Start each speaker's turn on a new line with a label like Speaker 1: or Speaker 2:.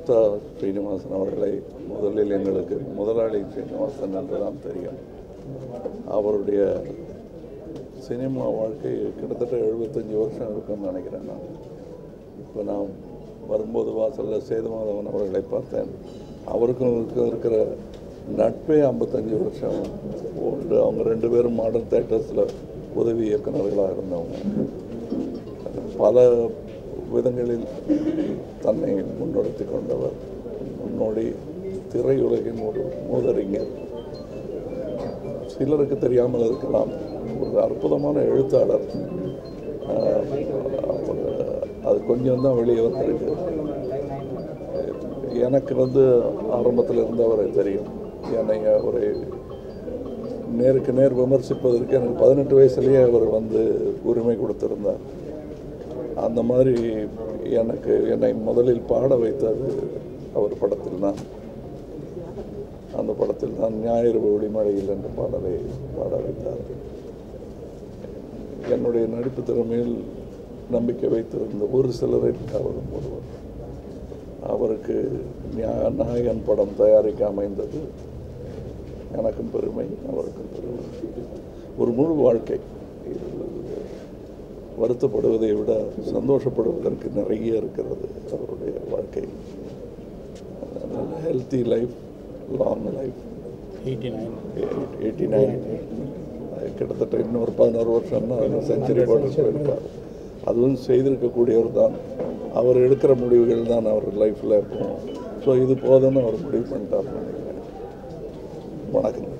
Speaker 1: குப்தா ஸ்ரீனிவாசன் அவர்களை முதலில் எங்களுக்கு முதலாளி ஸ்ரீனிவாசன் என்று தான் தெரியும் அவருடைய சினிமா வாழ்க்கை கிட்டத்தட்ட எழுபத்தஞ்சி வருஷம் இருக்குன்னு நினைக்கிறேன் நான் இப்போ நான் வரும்போது வாசலில் சேதுமாதவன் அவர்களை பார்த்தேன் அவருக்கும் இவருக்கும் இருக்கிற நட்பே ஐம்பத்தஞ்சு வருஷம் உண்டு அவங்க ரெண்டு பேரும் மாடர்ன் தேட்டர்ஸில் உதவி இயக்குநர்களாக இருந்தவங்க பல விதங்களில் தன்னை முன்னிறுத்தி கொண்டவர் முன்னோடி திரையுலகின் ஒரு மூதறிஞர் சிலருக்கு தெரியாமல் இருக்கலாம் ஒரு அற்புதமான எழுத்தாளர் ஆஹ் அவர் அது கொஞ்சம் தான் வெளியே வந்திருக்கு எனக்கு வந்து ஆரம்பத்தில் இருந்து அவரை தெரியும் என்னை அவரை நேருக்கு நேர் விமர்சிப்பதற்கு எனக்கு பதினெட்டு வயசுலேயே அவர் வந்து உரிமை கொடுத்திருந்தார் அந்த மாதிரி எனக்கு என்னை முதலில் பாட வைத்தது அவர் படத்தில் தான் அந்த படத்தில் தான் ஞாயிறு ஒளிமழையில் என்ற பாடலை பாட வைத்தார் என்னுடைய நடிப்பு திறமையில் நம்பிக்கை வைத்திருந்த ஒரு சிலரில் அவரும் ஒருவர் அவருக்கு ஞா- நாயகன் படம் தயாரிக்க அமைந்தது எனக்கும் பெருமை அவருக்கும் பெருமை ஒரு முழு வாழ்க்கை இது வருத்தப்படுவதை விட சந்தோஷப்படுவதற்கு நிறைய இருக்கிறது அவருடைய வாழ்க்கை healthy life long life
Speaker 2: eighty nine
Speaker 1: eighty nine கிட்டத்தட்ட இன்னொரு பதினோரு வருஷம்னா செஞ்சுரி போட்டு போயிருப்பார் அதுவும் செய்திருக்கக்கூடியவர் தான் அவர் எடுக்கிற முடிவுகள் தான் அவர் லைஃப்பில் இருக்கும் ஸோ இது போதும்னு அவர் முடிவு பண்ணிட்டார் நினைக்கிறேன் வணக்கம்